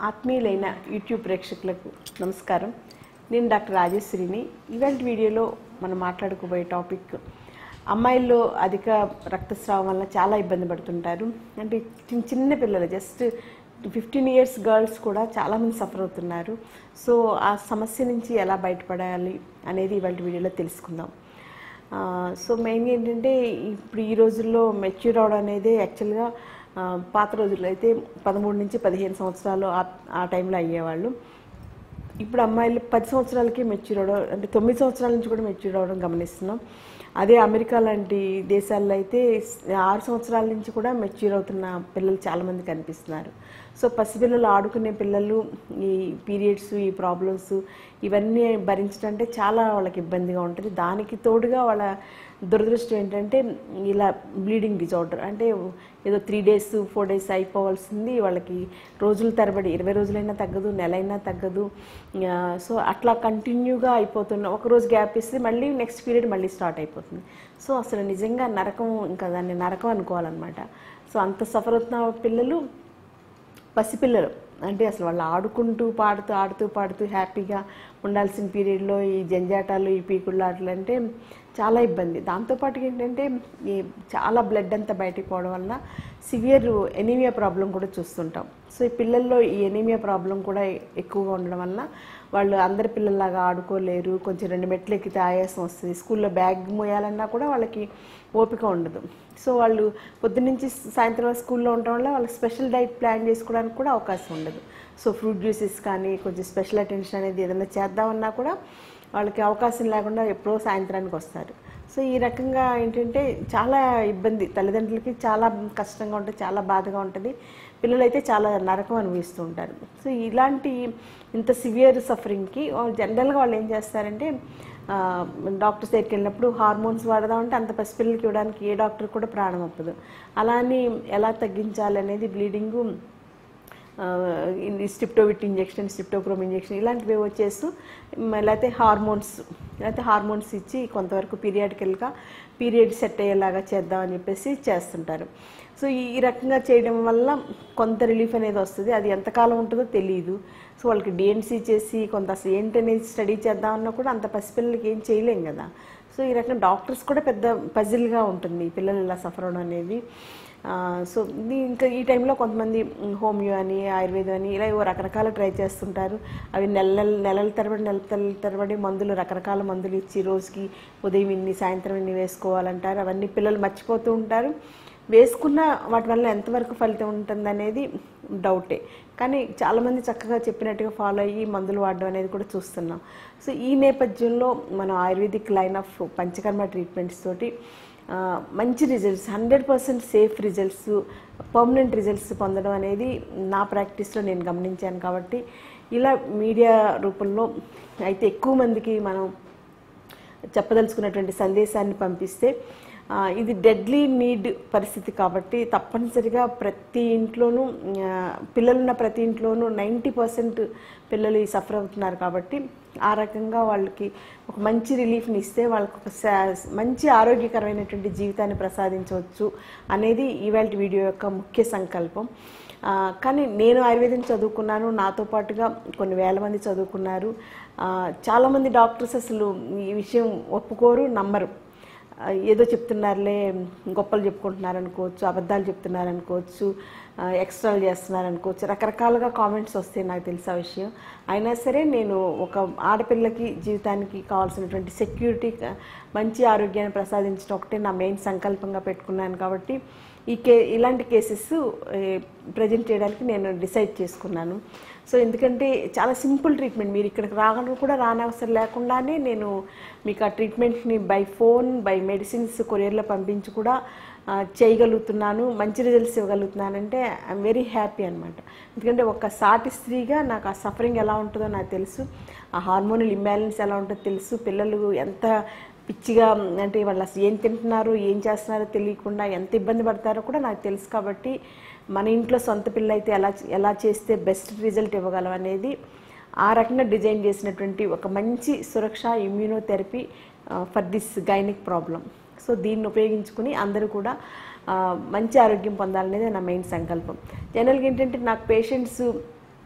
ఆత్మీయులైన YouTube ప్రేక్షకులకు నమస్కారం నేను డాక్టర్ రాజేశ్వరిని ఇవాళ వీడియోలో మనం మాట్లాడుకోబోయే టాపిక్ అమ్మాయిల్లో అధిక రక్తస్రావం వల్ల చాలా ఇబ్బంది పడుతుంటారు అంటే చిన్న చిన్న పిల్లలు జస్ట్ ఫిఫ్టీన్ ఇయర్స్ గర్ల్స్ కూడా చాలామంది సఫర్ అవుతున్నారు సో ఆ సమస్య నుంచి ఎలా బయటపడాలి అనేది ఇవాళ వీడియోలో తెలుసుకుందాం ఆ, సో మెయిన్గా ఏంటంటే ఇప్పుడు ఈ రోజుల్లో మెచ్యూర్ అవడం అనేది యాక్చువల్గా ఆ, పాత రోజుల్లో అయితే పదమూడు నుంచి పదిహేను సంవత్సరాలు ఆ- ఆ టైంలో అయ్యేవాళ్ళు ఇప్పుడు అమ్మాయిలు పది సంవత్సరాలకి మెచ్యూర్ అవడం అంటే తొమ్మిది సంవత్సరాల నుంచి కూడా మెచ్యూర్ అవడం గమనిస్తున్నాం అదే అమెరికా లాంటి దేశాల్లో అయితే ఆరు సంవత్సరాల నుంచి కూడా మెచ్యూర్ అవుతున్న పిల్లలు చాలామంది కనిపిస్తున్నారు సో పసిపిల్లలు ఆడుకునే పిల్లలు ఈ పీరియడ్స్ ఈ ప్రాబ్లమ్స్ ఇవన్నీ భరించడం అంటే చాలా వాళ్ళకి ఇబ్బందిగా ఉంటుంది దానికి తోడుగా వాళ్ళ దురదృష్టం ఏంటంటే ఇలా బ్లీడింగ్ డిజార్డర్ అంటే ఏదో త్రీ డేస్ ఫోర్ డేస్ అయిపోవాల్సింది వాళ్ళకి రోజుల తరబడి ఇరవై రోజులైనా తగ్గదు నెలైనా తగ్గదు ఆ, సో అట్లా కంటిన్యూగా అయిపోతున్న ఒక రోజు గ్యాప్ ఇస్తే మళ్ళీ నెక్స్ట్ పీరియడ్ మళ్ళీ స్టార్ట్ అయిపోతుంది సో అసలు నిజంగా నరకం ఇంకా దాన్ని నరకం అనుకోవాలన్నమాట సో అంత సఫర్ అవుతున్న పిల్లలు పసిపిల్లలు అంటే అసలు వాళ్ళు ఆడుకుంటూ పాడుతూ ఆడుతూ పాడుతూ హ్యాపీగా ఉండాల్సిన పీరియడ్లో ఈ జంజాటాలు ఈ పీకుళ్ళాటలు అంటే చాలా ఇబ్బంది దాంతోపాటు ఏంటంటే ఈ చాలా బ్లడ్ అంతా బయటికి పోవడం వల్ల సివియర్ ఎనీమియా ప్రాబ్లం కూడా చూస్తుంటాం సో ఈ పిల్లల్లో ఈ ఎనీమియా ప్రాబ్లం కూడా ఎక్కువగా ఉండడం వల్ల వాళ్ళు అందరి పిల్లల్లాగా ఆడుకోలేరు కొంచెం రెండు మెట్లు ఎక్కితే ఆయాసం వస్తుంది స్కూల్లో బ్యాగ్ మోయాలన్నా కూడా వాళ్ళకి ఓపిక ఉండదు సో వాళ్ళు పొద్దున్నుంచి సాయంత్రం వరకు స్కూల్లో ఉండడం వల్ల వాళ్ళకి స్పెషల్ డైట్ ప్లాన్ చేసుకోవడానికి కూడా అవకాశం ఉండదు సో ఫ్రూట్ జ్యూసెస్ కానీ కొంచెం స్పెషల్ అటెన్షన్ అనేది ఏదైనా చేద్దామన్నా కూడా వాళ్ళకి అవకాశం లేకుండా ఎప్పుడో సాయంత్రానికి వస్తారు సో ఈ రకంగా ఏంటంటే చాలా ఇబ్బంది తల్లిదండ్రులకి చాలా కష్టంగా ఉంటుంది చాలా బాధగా ఉంటుంది పిల్లలైతే చాలా నరకం అనుభవిస్తూ ఉంటారు సో ఇలాంటి ఇంత సివియర్ సఫరింగ్కి జనరల్గా వాళ్ళు ఏం చేస్తారంటే ఆ, డాక్టర్స్ దగ్గరికి వెళ్ళినప్పుడు హార్మోన్స్ వాడదామంటే అంత పసిపిల్లలకి ఇవ్వడానికి ఏ డాక్టర్ కూడా ప్రాణం ఒప్పదు అలా అని ఎలా తగ్గించాలి అనేది bleeding Styptovit injection Styptochrome injection ఇలాంటివి వచ్చేస్తూ మ్, లేకపోతే హార్మోన్స్ లేకపోతే హార్మోన్స్ ఇచ్చి కొంతవరకు పీరియాడికల్గా పీరియడ్ సెట్ అయ్యేలాగా చేద్దామని చెప్పేసి చేస్తుంటారు సో ఈ ఈ రకంగా చేయడం వల్ల కొంత రిలీఫ్ అనేది వస్తుంది అది ఎంతకాలం ఉంటుందో తెలియదు సో వాళ్ళకి డిఎన్సీ చేసి కొంత అసలు ఏంటనేది స్టడీ చేద్దామన్నా కూడా అంత పసిపిల్లలకి ఏం చేయలేం కదా సో ఈ రకంగా డాక్టర్స్ కూడా పెద్ద పజిల్గా ఉంటుంది ఈ పిల్లలు ఇలా సఫర్ అవడం అనేది ఆ, సో ఇది ఇంకా ఈ టైంలో కొంతమంది మ్, హోమియో అని ఆయుర్వేదం అని ఇలా ఏవో రకరకాల ట్రై చేస్తుంటారు అవి నెల నెల నెలల తరబడి నెలల తరబడి తరబడి మందులు రకరకాల మందులు ఇచ్చి రోజుకి ఉదయం ఇన్ని సాయంత్రం ఇన్ని వేసుకోవాలంటారు అవన్నీ పిల్లలు మర్చిపోతూ ఉంటారు వేసుకున్న వాటి వల్ల ఎంతవరకు ఫలితం ఉంటుందనేది డౌటే కానీ చాలామంది చక్కగా చెప్పినట్టుగా ఫాలో అయ్యి మందులు వాడడం అనేది కూడా చూస్తున్నాం సో ఈ నేపథ్యంలో మనం Ayurvedic line of panchakarma treatments తోటి ఆ, మంచి results hundred percent safe results permanent results పొందడం అనేది నా ప్రాక్టీస్లో నేను గమనించాను కాబట్టి ఇలా మీడియా రూపంలో అయితే ఎక్కువ మందికి మనం చెప్పదలుచుకున్నటువంటి సందేశాన్ని పంపిస్తే ఆ, ఇది డెడ్లీ నీడ్ పరిస్థితి కాబట్టి తప్పనిసరిగా ప్రతి ఇంట్లోనూ ఆ, పిల్లలున్న ప్రతి ఇంట్లోనూ నైంటీ పర్సెంట్ పిల్లలు ఈ సఫర్ అవుతున్నారు కాబట్టి ఆ రకంగా వాళ్ళకి ఒక మంచి రిలీఫ్ని ఇస్తే వాళ్ళకి ఒక సా- మంచి ఆరోగ్యకరమైనటువంటి జీవితాన్ని ప్రసాదించవచ్చు అనేది ఇవాళ వీడియో యొక్క ముఖ్య సంకల్పం ఆ, కానీ నేను ఆయుర్వేదం చదువుకున్నాను నాతో పాటుగా కొన్ని వేల మంది చదువుకున్నారు ఆ, చాలామంది డాక్టర్స్ అసలు ఈ విషయం ఒప్పుకోరు నమ్మరు ఆ, ఏదో చెప్తున్నారులే గొప్పలు చెప్పుకుంటున్నారు అనుకోవచ్చు అబద్ధాలు చెప్తున్నారు అనుకోవచ్చు ఆ, ఎక్స్ట్రాలు చేస్తున్నారు అనుకోవచ్చు రకరకాలుగా కామెంట్స్ వస్తాయి నాకు తెలిసే విషయం అయినా సరే నేను ఒక ఆడపిల్లకి జీవితానికి కావాల్సినటువంటి సెక్యూరిటీ మంచి ఆరోగ్యాన్ని ప్రసాదించడం ఒకటే నా మెయిన్ సంకల్పంగా పెట్టుకున్నాను కాబట్టి ఈ కే ఇలాంటి కేసెస్ ప్రజెంట్ చేయడానికి నేను డిసైడ్ చేసుకున్నాను సో ఎందుకంటే చాలా సింపుల్ ట్రీట్మెంట్ మీరు ఇక్కడికి రావడం కూడా రానవసరం లేకుండానే నేను మీకు ఆ ట్రీట్మెంట్ని బై ఫోన్ బై మెడిసిన్స్ కొరియర్లో పంపించి కూడా ఆ, చేయగలుగుతున్నాను మంచి రిజల్ట్స్ ఇవ్వగలుగుతున్నానంటే ఐఎమ్ వెరీ హ్యాపీ అనమాట ఎందుకంటే ఒక సాటి స్త్రీగా నాకు ఆ సఫరింగ్ ఎలా ఉంటుందో నాకు తెలుసు ఆ హార్మోనల్ ఇంబ్యాలెన్స్ ఎలా ఉంటుందో తెలుసు పిల్లలు ఎంత పిచ్చిగా అంటే వాళ్ళు అసలు ఏం తింటున్నారు ఏం చేస్తున్నారో తెలియకుండా ఎంత ఇబ్బంది పడతారో కూడా నాకు తెలుసు కాబట్టి మన ఇంట్లో సొంత పిల్ల అయితే ఎలా ఎలా చేస్తే బెస్ట్ రిజల్ట్ ఇవ్వగలం అనేది ఆ రకంగా డిజైన్ చేసినటువంటి ఒక మంచి Suraksha immunotherapy for this gynaec problem so దీన్ని ఉపయోగించుకుని అందరూ కూడా ఆ, మంచి ఆరోగ్యం పొందాలనేది నా మెయిన్ సంకల్పం జనరల్గా ఏంటంటే నాకు పేషెంట్స్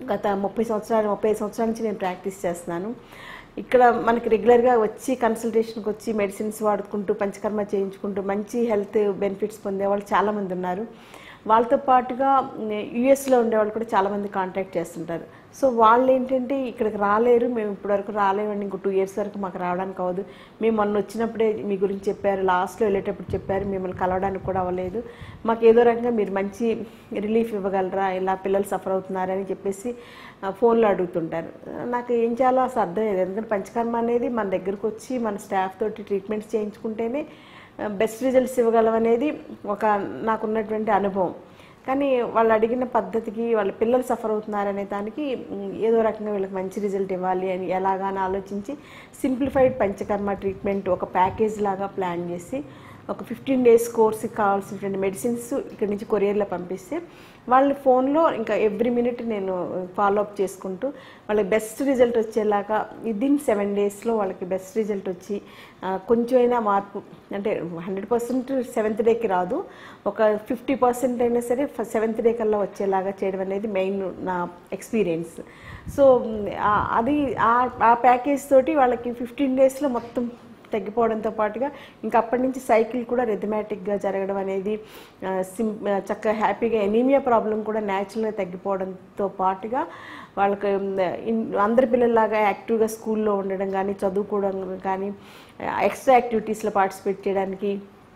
గత ముప్పై సంవత్సరాలు ముప్పై ఐదు సంవత్సరాల నుంచి నేను ప్రాక్టీస్ చేస్తున్నాను ఇక్కడ మనకి రెగ్యులర్గా వచ్చి కన్సల్టేషన్కి వచ్చి మెడిసిన్స్ వాడుకుంటూ పంచకర్మ చేయించుకుంటూ మంచి హెల్త్ బెనిఫిట్స్ పొందే వాళ్ళు చాలామంది ఉన్నారు వాళ్ళతో పాటుగా యుఎస్లో ఉండేవాళ్ళు కూడా చాలామంది కాంటాక్ట్ చేస్తుంటారు సో వాళ్ళు ఏంటంటే ఇక్కడికి రాలేరు మేము ఇప్పటివరకు రాలేమండి ఇంకో టూ ఇయర్స్ వరకు మాకు రావడానికి అవ్వదు మేము మొన్న వచ్చినప్పుడే మీ గురించి చెప్పారు లాస్ట్లో వెళ్ళేటప్పుడు చెప్పారు మిమ్మల్ని కలవడానికి కూడా అవ్వలేదు మాకు ఏదో రకంగా మీరు మంచి రిలీఫ్ ఇవ్వగలరా ఇలా పిల్లలు సఫర్ అవుతున్నారని చెప్పేసి ఆ, ఫోన్లో అడుగుతుంటారు నాకు ఏం చేయాలో అసలు అర్థం లేదు ఎందుకంటే పంచకర్మ అనేది మన దగ్గరకు వచ్చి మన స్టాఫ్ తోటి ట్రీట్మెంట్స్ చేయించుకుంటేనే బెస్ట్ రిజల్ట్స్ ఇవ్వగలం అనేది ఒక నాకున్నటువంటి అనుభవం కానీ వాళ్ళు అడిగిన పద్ధతికి వాళ్ళ పిల్లలు సఫర్ అవుతున్నారనే దానికి మ్, ఏదో రకంగా వీళ్ళకి మంచి రిజల్ట్ ఇవ్వాలి అని ఎలాగాని ఆలోచించి సింప్లిఫైడ్ పంచకర్మ ట్రీట్మెంట్ ఒక ప్యాకేజ్ లాగా ప్లాన్ చేసి ఒక ఫిఫ్టీన్ డేస్ కోర్స్కి కావాల్సినటువంటి మెడిసిన్స్ ఇక్కడి నుంచి కొరియర్లో పంపిస్తే వాళ్ళ ఫోన్లో ఇంకా ఎవ్రీ మినిట్ నేను ఫాలో అప్ చేసుకుంటూ వాళ్ళకి బెస్ట్ రిజల్ట్ వచ్చేలాగా విదిన్ సెవెన్ డేస్లో వాళ్ళకి బెస్ట్ రిజల్ట్ వచ్చి ఆ, కొంచెమైనా మార్పు అంటే హండ్రెడ్ పర్సెంట్ సెవెంత్ డేకి రాదు ఒక ఫిఫ్టీ పర్సెంట్ అయినా సరే సెవెంత్ డే కల్లా వచ్చేలాగా చేయడం అనేది మెయిన్ నా ఎక్స్పీరియన్స్ సో మ్, ఆ- అది ఆ- ఆ ప్యాకేజ్ తోటి వాళ్ళకి ఫిఫ్టీన్ డేస్లో మొత్తం తగ్గిపోవడంతో పాటుగా ఇంకా అప్పటి నుంచి సైకిల్ కూడా రెథమెటిక్గా జరగడం అనేది ఆ, సిం ఆ, చక్కగా హ్యాపీగా ఎనీమియా ప్రాబ్లం కూడా న్యాచురల్గా తగ్గిపోవడంతో పాటుగా వాళ్ళకి ఉమ్, ఇన్- అందరి పిల్లల్లాగా యాక్టివ్గా స్కూల్లో ఉండడం కానీ చదువుకోవడం కానీ ఎక్స్ట్రా యాక్టివిటీస్లో పార్టిసిపేట్ చేయడానికి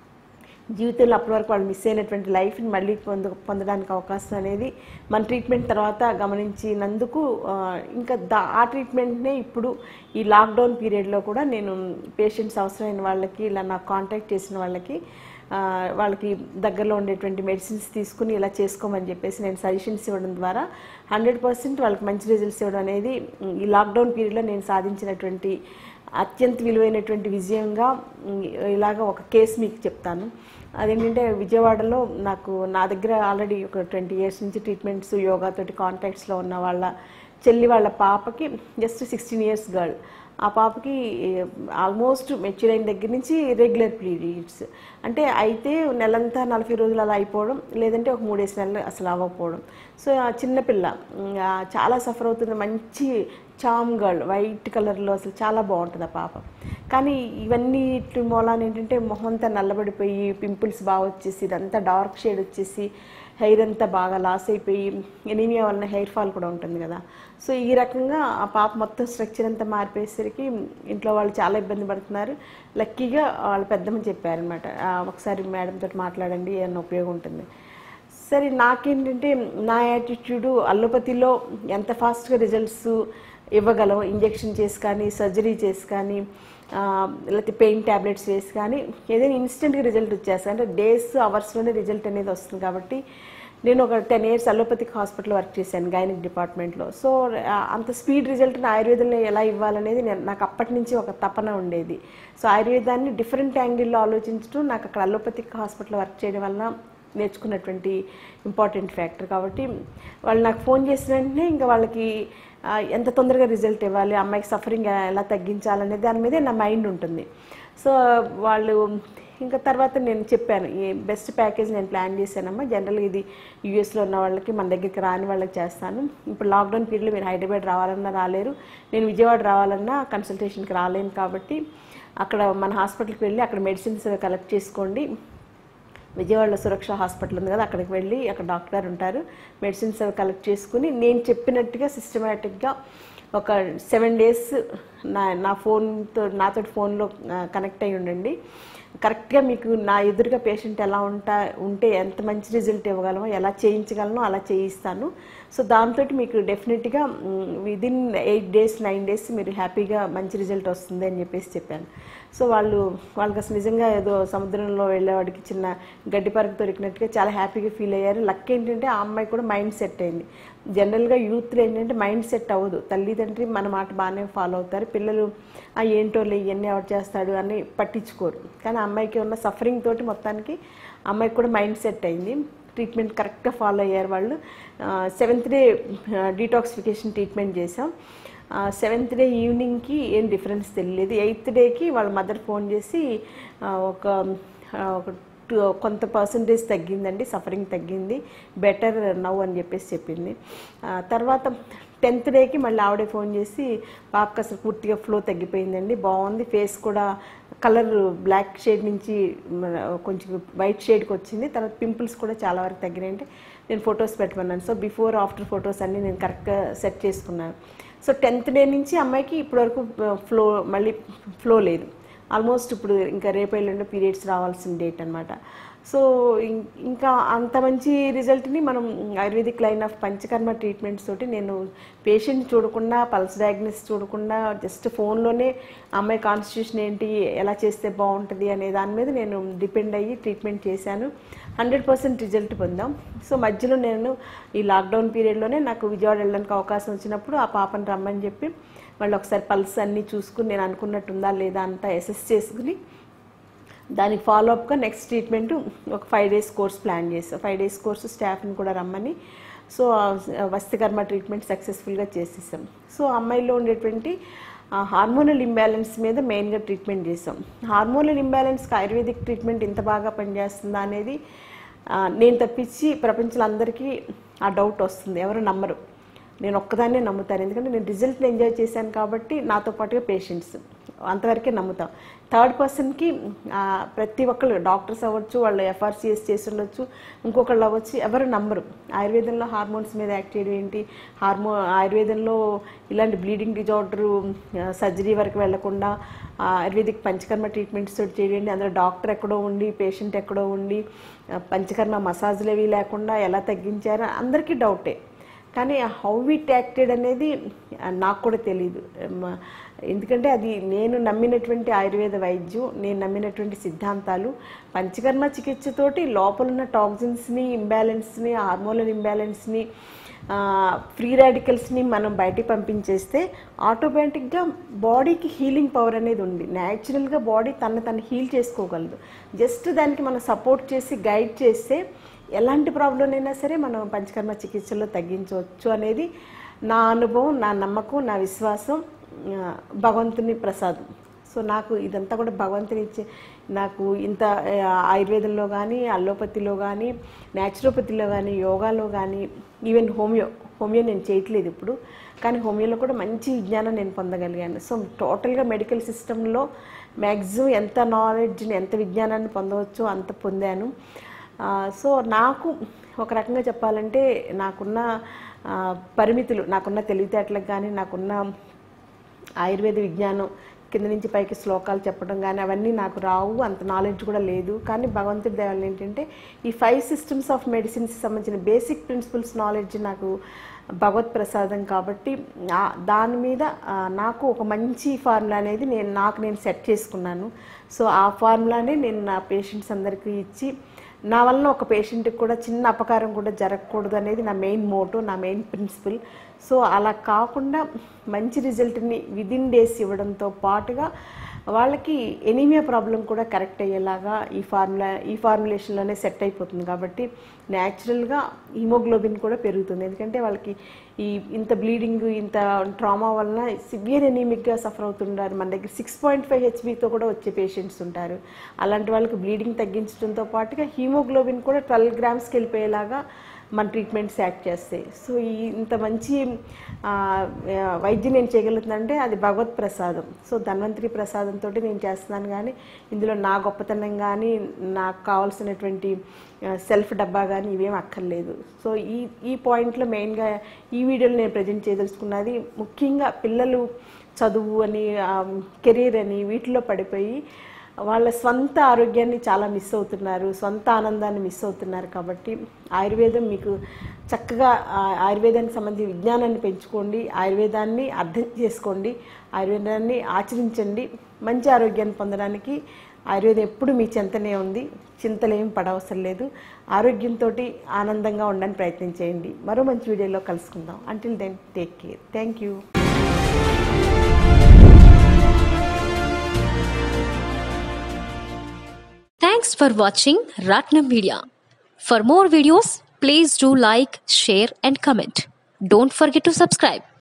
జీవితంలో అప్పటి వరకు వాళ్ళు మిస్ అయినటువంటి లైఫ్ని మళ్ళీ పొంద పొందడానికి అవకాశం అనేది మన ట్రీట్మెంట్ తర్వాత గమనించినందుకు ఆ, ఇంకా దా ఆ ట్రీట్మెంట్నే ఇప్పుడు ఈ లాక్డౌన్ పీరియడ్లో కూడా నేను పేషెంట్స్ అవసరమైన వాళ్ళకి ఇలా నాకు కాంటాక్ట్ చేసిన వాళ్ళకి ఆ, వాళ్ళకి దగ్గరలో ఉండేటువంటి మెడిసిన్స్ తీసుకుని ఇలా చేసుకోమని చెప్పేసి నేను సజెషన్స్ ఇవ్వడం ద్వారా హండ్రెడ్ పర్సెంట్ వాళ్ళకి మంచి రిజల్ట్స్ ఇవ్వడం అనేది ఉమ్, ఈ లాక్డౌన్ పీరియడ్లో నేను సాధించినటువంటి అత్యంత విలువైనటువంటి విజయంగా ఉమ్, ఇలాగ ఒక కేసు మీకు చెప్తాను అదేంటంటే విజయవాడలో నాకు నా దగ్గర ఆల్రెడీ ఒక ట్వంటీ ఇయర్స్ నుంచి ట్రీట్మెంట్స్ యోగా తోటి కాంటాక్ట్స్లో ఉన్న వాళ్ళ చెల్లి వాళ్ళ పాపకి జస్ట్ సిక్స్టీన్ ఇయర్స్ గర్ల్ ఆ పాపకి ఆల్మోస్ట్ మెచ్యూర్ అయిన దగ్గర నుంచి రెగ్యులర్ పీరియడ్స్ అంటే అయితే నెలంతా నలభై రోజులు అలా అయిపోవడం లేదంటే ఒక మూడేసి నెలలు అసలు అవ్వకపోవడం సో ఆ చిన్నపిల్ల ఉమ్, ఆ చాలా సఫర్ అవుతుంది మంచి చామ్ గర్ల్ వైట్ కలర్లో అసలు చాలా బాగుంటుంది ఆ పాప కానీ ఇవన్నీ ఇట్లు మూలాన ఏంటంటే మొహం అంతా నల్లబడిపోయి పింపుల్స్ బాగా వచ్చేసి ఇదంతా డార్క్ షేడ్ వచ్చేసి హెయిర్ అంతా బాగా లాస్ అయిపోయి ఎనీమియా వలన హెయిర్ ఫాల్ కూడా ఉంటుంది కదా సో ఈ రకంగా ఆ పాప మొత్తం స్ట్రక్చర్ అంతా మారిపోయేసరికి ఇంట్లో వాళ్ళు చాలా ఇబ్బంది పడుతున్నారు లక్కీగా వాళ్ళ పెద్దమ్మ చెప్పారనమాట ఒకసారి మేడం తోటి మాట్లాడండి ఏమన్నా ఉపయోగం ఉంటుంది సరే నాకేంటంటే నా యాటిట్యూడు అల్లోపతిలో ఎంత ఫాస్ట్గా రిజల్ట్స్ ఇవ్వగలం ఇంజెక్షన్ చేసి కానీ సర్జరీ చేసి కానీ ఆ, లేకపోతే పెయిన్ ట్యాబ్లెట్స్ వేసి కానీ ఏదైనా ఇన్స్టెంట్గా రిజల్ట్ వచ్చేస్తాయి అంటే డేస్ అవర్స్లోనే రిజల్ట్ అనేది వస్తుంది కాబట్టి నేను ఒక ten years allopathic hospital work చేశాను గైనిక్ డిపార్ట్మెంట్లో సో ఆ, అంత స్పీడ్ రిజల్ట్ని ఆయుర్వేదంలో ఎలా ఇవ్వాలనేది నేను నాకు అప్పటి నుంచి ఒక తపన ఉండేది సో ఆయుర్వేదాన్ని డిఫరెంట్ యాంగిల్లో ఆలోచించడం నాకు అక్కడ అలోపతిక్ హాస్పిటల్ వర్క్ చేయడం వల్ల నేర్చుకున్నటువంటి ఇంపార్టెంట్ ఫ్యాక్టర్ కాబట్టి వాళ్ళు నాకు ఫోన్ చేసిన వెంటనే ఇంకా వాళ్ళకి ఆ, ఎంత తొందరగా రిజల్ట్ ఇవ్వాలి అమ్మాయికి సఫరింగ్ ఎలా తగ్గించాలనే దాని మీదే నా మైండ్ ఉంటుంది సో వాళ్ళు ఇంకా తర్వాత నేను చెప్పాను ఈ బెస్ట్ ప్యాకేజ్ నేను ప్లాన్ చేశానమ్మా జనరల్గా ఇది యూఎస్లో ఉన్న వాళ్ళకి మన దగ్గరికి రాని వాళ్ళకి చేస్తాను ఇప్పుడు లాక్డౌన్ పీరియడ్లో మీరు హైదరాబాద్ రావాలన్నా రాలేరు నేను విజయవాడ రావాలన్నా కన్సల్టేషన్కి రాలేను కాబట్టి అక్కడ మన హాస్పిటల్కి వెళ్ళి అక్కడ మెడిసిన్స్ కలెక్ట్ చేసుకోండి విజయవాడలో సురక్ష హాస్పిటల్ ఉంది కదా అక్కడికి వెళ్ళి అక్కడ డాక్టర్ ఉంటారు మెడిసిన్స్ అవి కలెక్ట్ చేసుకుని నేను చెప్పినట్టుగా సిస్టమేటిక్గా ఒక సెవెన్ డేస్ నా నా ఫోన్తో నాతో ఫోన్లో కనెక్ట్ అయి ఉండండి కరెక్ట్గా మీకు నా ఎదురుగా పేషెంట్ ఎలా ఉంటా ఉంటే ఎంత మంచి రిజల్ట్ ఇవ్వగలమో ఎలా చేయించగలనో అలా చేయిస్తాను సో దాంతో మీకు డెఫినెట్గా within eight days nine days మీరు హ్యాపీగా మంచి రిజల్ట్ వస్తుంది అని చెప్పేసి చెప్పాను సో వాళ్ళు వాళ్ళకి అసలు నిజంగా ఏదో సముద్రంలో వెళ్ళేవాడికి చిన్న గడ్డి పరకు దొరికినట్టుగా చాలా హ్యాపీగా ఫీల్ అయ్యారు లక్ ఏంటంటే ఆ అమ్మాయి కూడా మైండ్ సెట్ అయింది జనరల్గా యూత్లో ఏంటంటే మైండ్ సెట్ అవ్వదు తల్లిదండ్రి మన మాట బాగానే ఫాలో అవుతారు పిల్లలు ఆ ఏంటోలే ఇవన్నీ ఎవరు చేస్తాడు అని పట్టించుకోరు కానీ ఆ అమ్మాయికి ఉన్న సఫరింగ్ తోటి మొత్తానికి ఆ అమ్మాయికి కూడా మైండ్ సెట్ అయింది ట్రీట్మెంట్ కరెక్ట్గా ఫాలో అయ్యారు వాళ్ళు సెవెంత్ డే డీటాక్సిఫికేషన్ ట్రీట్మెంట్ చేసాం సెవెంత్ డే ఈవినింగ్కి ఏం డిఫరెన్స్ తెలియలేదు ఎయిత్ డేకి వాళ్ళ మదర్ ఫోన్ చేసి ఆ, ఒక ఆ, ఒక టూ కొంత పర్సంటేజ్ తగ్గిందండి సఫరింగ్ తగ్గింది బెటర్ నవ్వు అని చెప్పేసి చెప్పింది ఆ, తర్వాత టెన్త్ డేకి మళ్ళీ ఆవిడే ఫోన్ చేసి పాపకి అసలు పూర్తిగా ఫ్లో తగ్గిపోయిందండి బాగుంది ఫేస్ కూడా కలర్ బ్లాక్ షేడ్ నుంచి మన కొంచెం వైట్ షేడ్కి వచ్చింది తర్వాత పింపుల్స్ కూడా చాలా వరకు తగ్గినాయి అంటే నేను ఫొటోస్ పెట్టమన్నాను సో బిఫోర్ ఆఫ్టర్ ఫొటోస్ అన్నీ నేను కరెక్ట్గా సెట్ చేసుకున్నాను సో టెన్త్ డే నుంచి అమ్మాయికి ఇప్పటివరకు ఫ్లో మళ్ళీ ఫ్లో లేదు ఆల్మోస్ట్ ఇప్పుడు ఇంకా రేపు ఎల్లుండి పీరియడ్స్ రావాల్సిన డేట్ అనమాట సో ఇం- ఇంకా అంత మంచి రిజల్ట్ని మనం Ayurvedic line of panchakarma treatments తోటి నేను పేషెంట్ చూడకుండా పల్స్ డయాగ్నోస్ చూడకుండా జస్ట్ ఫోన్లోనే అమ్మాయి కాన్స్టిట్యూషన్ ఏంటి ఎలా చేస్తే బాగుంటుంది అనే దాని మీద నేను డిపెండ్ అయ్యి ట్రీట్మెంట్ చేశాను హండ్రెడ్ పర్సెంట్ రిజల్ట్ పొందాం సో మధ్యలో నేను ఈ లాక్డౌన్ పీరియడ్లోనే నాకు విజయవాడ వెళ్ళడానికి అవకాశం వచ్చినప్పుడు ఆ పాపని రమ్మని చెప్పి మళ్ళీ ఒకసారి పల్స్ అన్నీ చూసుకుని నేను అనుకున్నట్టు ఉందా లేదా అంతా అసెస్ చేసుకుని దానికి ఫాలో అప్గా నెక్స్ట్ ట్రీట్మెంట్ ఒక ఫైవ్ డేస్ కోర్స్ ప్లాన్ చేస్తాం ఫైవ్ డేస్ కోర్స్ స్టాఫ్ని కూడా రమ్మని సో వస్తికర్మ ట్రీట్మెంట్ సక్సెస్ఫుల్గా చేసేసాం సో అమ్మాయిలో ఉండేటువంటి హార్మోనల్ ఇంబ్యాలెన్స్ మీద మెయిన్గా ట్రీట్మెంట్ చేసాం హార్మోనల్ ఇంబ్యాలెన్స్కి ఆయుర్వేదిక్ ట్రీట్మెంట్ ఇంత బాగా పనిచేస్తుందా అనేది ఆ, నేను తప్పించి ప్రపంచంలో అందరికీ ఆ డౌట్ వస్తుంది ఎవరు నమ్మరు నేను ఒక్కదాన్నే నమ్ముతాను ఎందుకంటే నేను రిజల్ట్ని ఎంజాయ్ చేశాను కాబట్టి నాతో పాటుగా పేషెంట్స్ అంతవరకే నమ్ముతాం థర్డ్ పర్సన్కి ప్రతి ఒక్కళ్ళు డాక్టర్స్ అవ్వచ్చు వాళ్ళు ఎఫ్ఆర్సిఎస్ చేసి ఉండొచ్చు ఇంకొకళ్ళు అవ్వచ్చు ఎవరు నమ్మరు ఆయుర్వేదంలో హార్మోన్స్ మీద యాక్ట్ చేయడం ఏంటి హార్మో ఆయుర్వేదంలో ఇలాంటి బ్లీడింగ్ డిజార్డర్ సర్జరీ వరకు వెళ్లకుండా ఆ, ఆయుర్వేదిక్ పంచకర్మ ట్రీట్మెంట్స్ తోటి చేయండి అందులో డాక్టర్ ఎక్కడో ఉండి పేషెంట్ ఎక్కడో ఉండి ఆ, పంచకర్మ మసాజ్లు అవి లేకుండా ఎలా తగ్గించారో అందరికీ డౌటే కానీ హౌ ఇట్ యాక్టెడ్ అనేది ఆ, నాకు కూడా తెలియదు మ- ఎందుకంటే అది నేను నమ్మినటువంటి ఆయుర్వేద వైద్యం నేను నమ్మినటువంటి సిద్ధాంతాలు పంచకర్మ చికిత్సతోటి లోపల ఉన్న టాక్సిన్స్ని ఇంబ్యాలెన్స్ని హార్మోనల్ ఇంబ్యాలెన్స్ని ఫ్రీ రాడికల్స్ని మనం బయటికి పంపించేస్తే ఆటోమేటిక్గా బాడీకి హీలింగ్ పవర్ అనేది ఉంది న్యాచురల్గా బాడీ తను తను హీల్ చేసుకోగలదు జస్ట్ దానికి మనం సపోర్ట్ చేసి గైడ్ చేస్తే ఎలాంటి ప్రాబ్లం అయినా సరే మనం పంచకర్మ చికిత్సలో తగ్గించవచ్చు అనేది నా అనుభవం నా నమ్మకం నా విశ్వాసం ఆ, భగవంతుని ప్రసాదం సో నాకు ఇదంతా కూడా భగవంతుని ఇచ్చే నాకు ఇంత ఆ, ఆయుర్వేదంలో కానీ అల్లోపతిలో కానీ న్యాచురోపతిలో కానీ యోగాలో కానీ ఈవెన్ హోమియో హోమియో నేను చేయట్లేదు ఇప్పుడు కానీ హోమియోలో కూడా మంచి విజ్ఞానం నేను పొందగలిగాను సో టోటల్గా మెడికల్ సిస్టంలో మ్యాక్సిమం ఎంత నాలెడ్జ్ని ఎంత విజ్ఞానాన్ని పొందవచ్చో అంత పొందాను ఆ, సో నాకు ఒక రకంగా చెప్పాలంటే నాకున్న ఆ, పరిమితులు నాకున్న తెలివితేటలకు కానీ నాకున్న ఆయుర్వేద విజ్ఞానం కింద నుంచి పైకి శ్లోకాలు చెప్పడం కానీ అవన్నీ నాకు రావు అంత నాలెడ్జ్ కూడా లేదు కానీ భగవంతుడి దేవాలు ఏంటంటే ఈ ఫైవ్ సిస్టమ్స్ ఆఫ్ మెడిసిన్స్ సంబంధించిన బేసిక్ ప్రిన్సిపల్స్ నాలెడ్జ్ నాకు భగవత్ ప్రసాదం కాబట్టి ఆ- దాని మీద ఆ, నాకు ఒక మంచి ఫార్ములా అనేది నేను నాకు నేను సెట్ చేసుకున్నాను సో ఆ ఫార్ములానే నేను నా పేషెంట్స్ అందరికీ ఇచ్చి నా వలన ఒక పేషెంట్కి కూడా చిన్న అపకారం కూడా జరగకూడదు అనేది నా మెయిన్ మోటో నా మెయిన్ ప్రిన్సిపల్ సో అలా కాకుండా మంచి రిజల్ట్ని విదిన్ డేస్ ఇవ్వడంతో పాటుగా వాళ్ళకి ఎనీమియా ప్రాబ్లం కూడా కరెక్ట్ అయ్యేలాగా ఈ ఫార్ములా ఈ ఫార్ములేషన్లోనే సెట్ అయిపోతుంది కాబట్టి న్యాచురల్గా హిమోగ్లోబిన్ కూడా పెరుగుతుంది ఎందుకంటే వాళ్ళకి ఈ ఇంత బ్లీడింగ్ ఇంత ట్రామా వలన సివియర్ ఎనీమిక్గా సఫర్ అవుతుంటారు మన దగ్గర సిక్స్ పాయింట్ ఫైవ్ హెచ్బితో కూడా వచ్చే పేషెంట్స్ ఉంటారు అలాంటి వాళ్ళకి బ్లీడింగ్ తగ్గించడంతో పాటుగా హీమోగ్లోబిన్ కూడా ట్వెల్వ్ గ్రామ్స్కి వెళ్ళిపోయేలాగా మన ట్రీట్మెంట్స్ యాక్ట్ చేస్తాయి సో ఈ ఇంత మంచి ఆ, ఆ, వైద్యం నేను చేయగలుగుతున్నానంటే అది భగవత్ ప్రసాదం సో ధన్వంతరి ప్రసాదంతో నేను చేస్తున్నాను కానీ ఇందులో నా గొప్పతనం కానీ నాకు కావాల్సినటువంటి సెల్ఫ్ డబ్బా కానీ ఇవేం అక్కర్లేదు సో ఈ ఈ పాయింట్లో మెయిన్గా ఈ వీడియోలో నేను ప్రజెంట్ చేయదలుచుకున్నది ముఖ్యంగా పిల్లలు చదువు అని కెరీర్ అని వీటిలో పడిపోయి వాళ్ళ స్వంత ఆరోగ్యాన్ని చాలా మిస్ అవుతున్నారు సొంత ఆనందాన్ని మిస్ అవుతున్నారు కాబట్టి ఆయుర్వేదం మీకు చక్కగా ఆ, ఆయుర్వేదానికి సంబంధించి విజ్ఞానాన్ని పెంచుకోండి ఆయుర్వేదాన్ని అర్థం చేసుకోండి ఆయుర్వేదాన్ని ఆచరించండి మంచి ఆరోగ్యాన్ని పొందడానికి ఆయుర్వేదం ఎప్పుడు మీ చెంతనే ఉంది చింతలేం పడవసరం లేదు ఆరోగ్యంతో ఆనందంగా ఉండడానికి ప్రయత్నం చేయండి మరో మంచి వీడియోలో కలుసుకుందాం until then take care thank you Thanks for watching Ratnam Media. For more videos, please do like, share, and comment. Don't forget to subscribe.